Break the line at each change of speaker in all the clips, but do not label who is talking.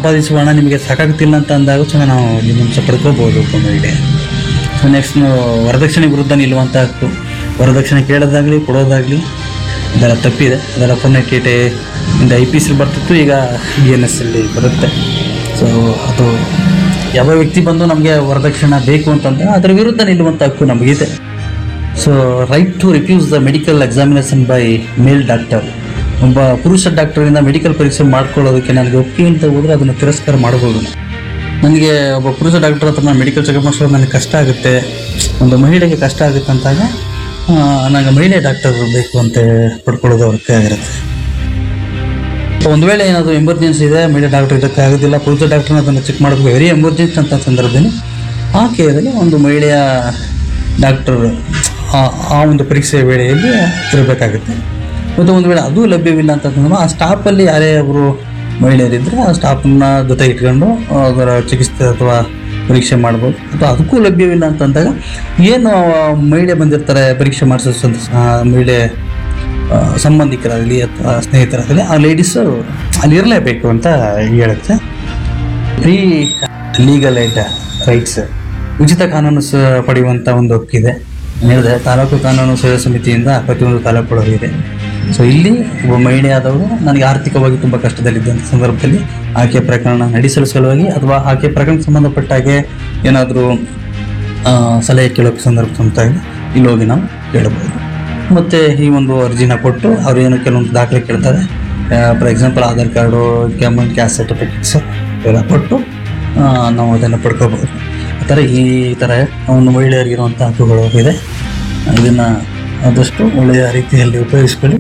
ಸಂಪಾದಿಸುವ ಹಣ ನಿಮಗೆ ಸಾಕಾಗ್ತಿಲ್ಲ ಅಂತ ಅಂದಾಗ ಸಹ ನಾವು ನಿಮ್ಮಂಶ ಪಡ್ಕೋಬಹುದು ಒಬ್ಬ ಮಹಿಳೆ ಸೊ ನೆಕ್ಸ್ಟ್ ವರದಕ್ಷಿಣೆ ವಿರುದ್ಧ ನಿಲ್ಲುವಂಥ ಹಕ್ಕು ವರದಕ್ಷಿಣೆ ಕೇಳೋದಾಗಲಿ ಕೊಡೋದಾಗಲಿ ಅದೆಲ್ಲ ತಪ್ಪಿದೆ ಅದೆಲ್ಲ ಪುಣ್ಯಕೇಟೆ ಇಂದ ಐ ಪಿ ಸಿ ಬರ್ತಿತ್ತು ಈಗ ಬಿ ಎನ್ ಎಸ್ ಅಲ್ಲಿ ಬರುತ್ತೆ ಸೊ ಅದು ಯಾವ ವ್ಯಕ್ತಿ ಬಂದು ನಮಗೆ ವರದಕ್ಷಿಣೆ ಬೇಕು ಅಂತಂದ್ರೆ ಅದರ ವಿರುದ್ಧ ನಿಲ್ಲುವಂಥ ಹಕ್ಕು ನಮಗಿದೆ so right to refuse the medical examination by male doctor ಒಬ್ಬ ಪುರುಷ ಡಾಕ್ಟರಿಂದ ಮೆಡಿಕಲ್ ಪರೀಕ್ಷೆ ಮಾಡ್ಕೊಳ್ಳೋದಕ್ಕೆ ನನಗೆ ಒಪ್ಪಿಗೆ ಅಂತ ಹೋದ್ರೆ ಅದನ್ನು ತಿರಸ್ಕಾರ ಮಾಡ್ಬೋದು ನನಗೆ ಒಬ್ಬ ಪುರುಷ ಡಾಕ್ಟರ್ ಹತ್ರ ನಾನು ಮೆಡಿಕಲ್ ಚೆಕಪ್ ಮಾಡಿಸೋದು ನನಗೆ ಕಷ್ಟ ಆಗುತ್ತೆ ಒಂದು ಮಹಿಳೆಗೆ ಕಷ್ಟ ಆಗುತ್ತೆ ಅಂತಾಗ ಆ, ನನಗೆ ಮಹಿಳೆ ಡಾಕ್ಟರ್ ಬೇಕು ಅಂತ ಪಡ್ಕೊಳ್ಳೋದು ಅವ್ರ ಕೈ ಆಗಿರುತ್ತೆ ಸೊ ಒಂದು ವೇಳೆ ಏನಾದರೂ ಎಮರ್ಜೆನ್ಸಿ ಇದೆ ಮಹಿಳೆ ಡಾಕ್ಟರ್ ಇದಕ್ಕೆ ಆಗೋದಿಲ್ಲ ಪುರುಷ ಡಾಕ್ಟರ್ನ ಅದನ್ನು ಚೆಕ್ ಮಾಡಬೇಕು ವೆರಿ ಎಮರ್ಜೆನ್ಸಿ ಅಂತ ಸಂದರ್ಭದಲ್ಲಿ ಆ ಕೇರದಲ್ಲಿ ಒಂದು ಮಹಿಳೆಯ ಡಾಕ್ಟರ್ ಆ- ಆ ಒಂದು ಪರೀಕ್ಷೆಯ ವೇಳೆಯಲ್ಲಿ ಇರಬೇಕಾಗುತ್ತೆ ಮತ್ತು ಒಂದು ವೇಳೆ ಅದು ಲಭ್ಯವಿಲ್ಲ ಅಂತಂದ್ರೆ ಆ ಸ್ಟಾಫಲ್ಲಿ ಯಾರೇ ಒಬ್ಬರು ಮಹಿಳೆಯರಿದ್ದರೆ ಆ ಸ್ಟಾಫನ್ನ ಜೊತೆ ಇಟ್ಕೊಂಡು ಅದರ ಚಿಕಿತ್ಸೆ ಅಥವಾ ಪರೀಕ್ಷೆ ಮಾಡ್ಬೋದು ಅಥವಾ ಅದಕ್ಕೂ ಲಭ್ಯವಿಲ್ಲ ಅಂತಂದಾಗ ಏನು ಆ ಮಹಿಳೆ ಬಂದಿರ್ತಾರೆ ಪರೀಕ್ಷೆ ಮಾಡಿಸೋ ಮಹಿಳೆ ಆ, ಸಂಬಂಧಿಕರಾಗಲಿ ಅಥವಾ ಸ್ನೇಹಿತರಾಗಲಿ ಆ ಲೇಡೀಸು ಅಲ್ಲಿ ಇರಲೇಬೇಕು ಅಂತ ಹೇಳುತ್ತೆ ಫ್ರೀ ಲೀಗಲ್ ಏಡ್ ರೈಟ್ಸ್ ಉಚಿತ ಕಾನೂನು ಸ ಪಡೆಯುವಂಥ ಒಂದು ಹಕ್ಕಿದೆ ಹೇಳಿದೆ ತಾಲೂಕು ಕಾನೂನು ಸೇವಾ ಸಮಿತಿಯಿಂದ ಪ್ರತಿಯೊಂದು ತಾಲೂಕುಗಳಿದೆ ಸೊ ಇಲ್ಲಿ ಒಬ್ಬ ಮಹಿಳೆಯಾದವರು ನನಗೆ ಆರ್ಥಿಕವಾಗಿ ತುಂಬ ಕಷ್ಟದಲ್ಲಿದ್ದಂಥ ಸಂದರ್ಭದಲ್ಲಿ ಆಕೆ ಪ್ರಕರಣ ನಡೆಸಲು ಸಲುವಾಗಿ ಅಥವಾ ಆಕೆ ಪ್ರಕರಣಕ್ಕೆ ಸಂಬಂಧಪಟ್ಟ ಹಾಗೆ ಏನಾದರೂ ಸಲಹೆ ಕೇಳೋಕ್ಕೆ ಸಂದರ್ಭ ಸಂತಾಗಿ ಇಲ್ಲಿ ಹೋಗಿ ನಾವು ಕೇಳಬಹುದು ಮತ್ತು ಈ ಒಂದು ಅರ್ಜಿನ ಕೊಟ್ಟು ಅವ್ರು ಏನು ಕೆಲವೊಂದು ದಾಖಲೆ ಕೇಳ್ತಾರೆ for example Aadhaar card common caste certificates ಎಲ್ಲ ಕೊಟ್ಟು ಆ, ನಾವು ಅದನ್ನು ಪಡ್ಕೋಬಹುದು ಆ ಥರ ಈ ಥರ ಒಂದು ಮಹಿಳೆಯರಿಗಿರುವಂಥ ಹಕ್ಕುಗಳು ಇದೆ ಇದನ್ನು ಆದಷ್ಟು ಒಳ್ಳೆಯ ರೀತಿಯಲ್ಲಿ ಉಪಯೋಗಿಸ್ಕೊಳ್ಳಿ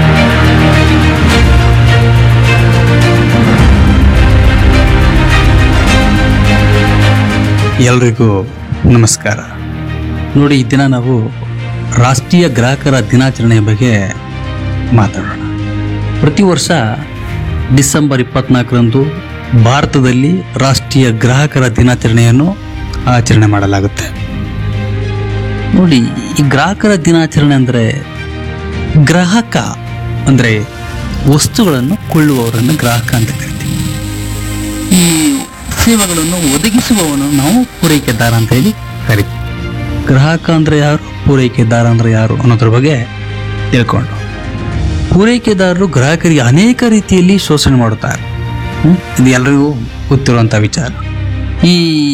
ಎಲ್ರಿಗೂ ನಮಸ್ಕಾರ ನೋಡಿ ಈ ದಿನ ನಾವು ರಾಷ್ಟ್ರೀಯ ಗ್ರಾಹಕರ ದಿನಾಚರಣೆಯ ಬಗ್ಗೆ ಮಾತಾಡೋಣ ಪ್ರತಿ ವರ್ಷ ಡಿಸೆಂಬರ್ ಇಪ್ಪತ್ನಾಲ್ಕರಂದು ಭಾರತದಲ್ಲಿ ರಾಷ್ಟ್ರೀಯ ಗ್ರಾಹಕರ ದಿನಾಚರಣೆಯನ್ನು ಆಚರಣೆ ಮಾಡಲಾಗುತ್ತೆ ನೋಡಿ ಈ ಗ್ರಾಹಕರ ದಿನಾಚರಣೆ ಅಂದರೆ ಗ್ರಾಹಕ ಅಂದರೆ ವಸ್ತುಗಳನ್ನು ಕೊಳ್ಳುವವರನ್ನು ಗ್ರಾಹಕ ಅಂತ ಕರಿತೀವಿ ಈ ಸೇವೆಗಳನ್ನು ಒದಗಿಸುವವನು ನಾವು ಪೂರೈಕೆದಾರ ಅಂತ ಹೇಳಿ ಕರಿತೀವಿ ಗ್ರಾಹಕ ಅಂದರೆ ಯಾರು ಪೂರೈಕೆದಾರ ಅಂದರೆ ಯಾರು ಅನ್ನೋದ್ರ ಬಗ್ಗೆ ತಿಳ್ಕೊಂಡು ಪೂರೈಕೆದಾರರು ಗ್ರಾಹಕರಿಗೆ ಅನೇಕ ರೀತಿಯಲ್ಲಿ ಶೋಷಣೆ ಮಾಡುತ್ತಾರೆ ಹ್ಮ್? ಇದು ಎಲ್ಲರಿಗೂ ಗೊತ್ತಿರುವಂಥ ವಿಚಾರ ಈ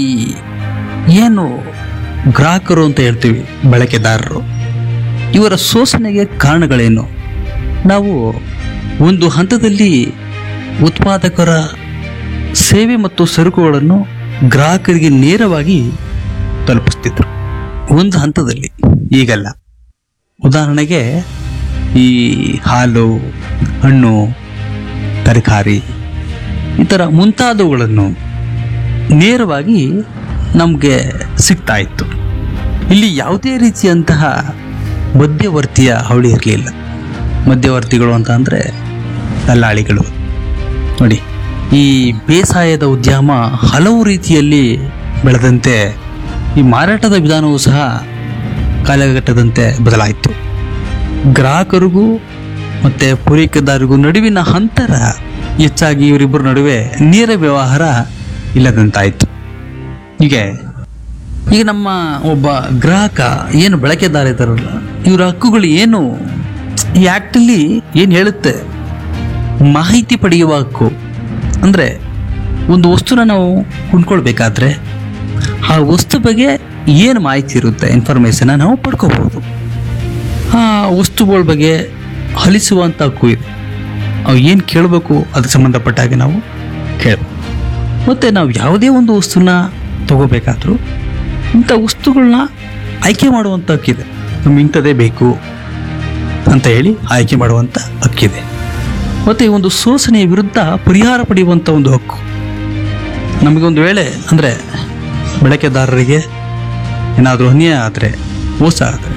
ಏನು ಗ್ರಾಹಕರು ಅಂತ ಹೇಳ್ತೀವಿ ಬಳಕೆದಾರರು ಇವರ ಶೋಷಣೆಗೆ ಕಾರಣಗಳೇನು ನಾವು ಒಂದು ಹಂತದಲ್ಲಿ ಉತ್ಪಾದಕರ ಸೇವೆ ಮತ್ತು ಸರಕುಗಳನ್ನು ಗ್ರಾಹಕರಿಗೆ ನೇರವಾಗಿ ತಲುಪಿಸ್ತಿದ್ರು ಒಂದು ಹಂತದಲ್ಲಿ ಈಗಲ್ಲ ಉದಾಹರಣೆಗೆ ಈ ಹಾಲು ಹಣ್ಣು ತರಕಾರಿ ಈ ಥರ ಮುಂತಾದವುಗಳನ್ನು ನೇರವಾಗಿ ನಮಗೆ ಸಿಗ್ತಾ ಇತ್ತು ಇಲ್ಲಿ ಯಾವುದೇ ರೀತಿಯಂತಹ ಮಧ್ಯವರ್ತಿಯ ಹಾವಳಿ ಇರಲಿಲ್ಲ ಮಧ್ಯವರ್ತಿಗಳು ಅಂತ ಅಂದರೆ ದಲ್ಲಾಳಿಗಳು ನೋಡಿ ಈ ಬೇಸಾಯದ ಉದ್ಯಮ ಹಲವು ರೀತಿಯಲ್ಲಿ ಬೆಳೆದಂತೆ ಈ ಮಾರಾಟದ ವಿಧಾನವೂ ಸಹ ಕಾಲಘಟ್ಟದಂತೆ ಬದಲಾಯಿತು ಗ್ರಾಹಕರಿಗೂ ಮತ್ತು ಪೂರೈಕೆದಾರರಿಗೂ ನಡುವಿನ ಅಂತರ ಹೆಚ್ಚಾಗಿ ಇವರಿಬ್ಬರ ನಡುವೆ ನೇರ ವ್ಯವಹಾರ ಇಲ್ಲದಂತಾಯಿತು ಹೀಗೆ ಈಗ ನಮ್ಮ ಒಬ್ಬ ಗ್ರಾಹಕ ಏನು ಬಳಕೆದಾರ ಇದ್ದಾರಲ್ಲ ಇವರ ಹಕ್ಕುಗಳು ಏನು ಈ ಆ್ಯಕ್ಟಲ್ಲಿ ಏನು ಹೇಳುತ್ತೆ ಮಾಹಿತಿ ಪಡೆಯುವ ಹಕ್ಕು ಅಂದರೆ ಒಂದು ವಸ್ತುನ ನಾವು ಕೊಂಡ್ಕೊಳ್ಬೇಕಾದ್ರೆ ಆ ವಸ್ತು ಬಗ್ಗೆ ಏನು ಮಾಹಿತಿ ಇರುತ್ತೆ ಇನ್ಫಾರ್ಮೇಷನ್ನ ನಾವು ಪಡ್ಕೋಬೋದು ಆ ವಸ್ತುಗಳ ಬಗ್ಗೆ ಹಲಿಸುವಂಥ ಹಕ್ಕು ಇದೆ ಅವು ಏನು ಕೇಳಬೇಕು ಅದಕ್ಕೆ ಸಂಬಂಧಪಟ್ಟ ಹಾಗೆ ನಾವು ಕೇಳಬೇಕು ಮತ್ತು ನಾವು ಯಾವುದೇ ಒಂದು ವಸ್ತುನ ತಗೋಬೇಕಾದ್ರೂ ಇಂಥ ವಸ್ತುಗಳನ್ನ ಆಯ್ಕೆ ಮಾಡುವಂಥ ಹಕ್ಕಿದೆ ನಮ್ಗೆ ಇಂಥದ್ದೇ ಬೇಕು ಅಂತ ಹೇಳಿ ಆಯ್ಕೆ ಮಾಡುವಂಥ ಹಕ್ಕಿದೆ ಮತ್ತು ಈ ಒಂದು ಶೋಷಣೆಯ ವಿರುದ್ಧ ಪರಿಹಾರ ಪಡೆಯುವಂಥ ಒಂದು ಹಕ್ಕು ನಮಗೊಂದು ವೇಳೆ ಅಂದರೆ ಬಳಕೆದಾರರಿಗೆ ಏನಾದರೂ ಅನ್ಯಾಯ ಆದರೆ ಮೋಸ ಆದರೆ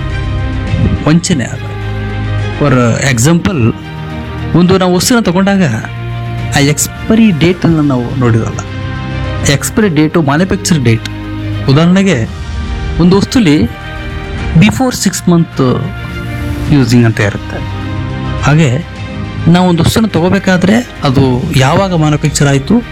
ವಂಚನೆ ಆದರೆ ಫಾರ್ ಎಕ್ಸಾಂಪಲ್ ಒಂದು ನಾವು ವಸ್ತುನ ತಗೊಂಡಾಗ ಆ ಎಕ್ಸ್ಪೈರಿ ಡೇಟನ್ನು ನಾವು ನೋಡಿರಲ್ಲ ಎಕ್ಸ್ಪೈರಿ ಡೇಟು ಮ್ಯಾನುಫ್ಯಾಕ್ಚರ್ ಡೇಟ್ ಉದಾಹರಣೆಗೆ ಒಂದು ವಸ್ತುಲಿ ಬಿಫೋರ್ ಸಿಕ್ಸ್ ಮಂತ್ ಯೂಸಿಂಗ್ ಅಂತ ಇರುತ್ತೆ ಹಾಗೆ ನಾವು ಒಂದು ವಸ್ತುನ ತಗೋಬೇಕಾದ್ರೆ ಅದು ಯಾವಾಗ ಮ್ಯಾನುಫ್ಯಾಕ್ಚರ್ ಆಯಿತು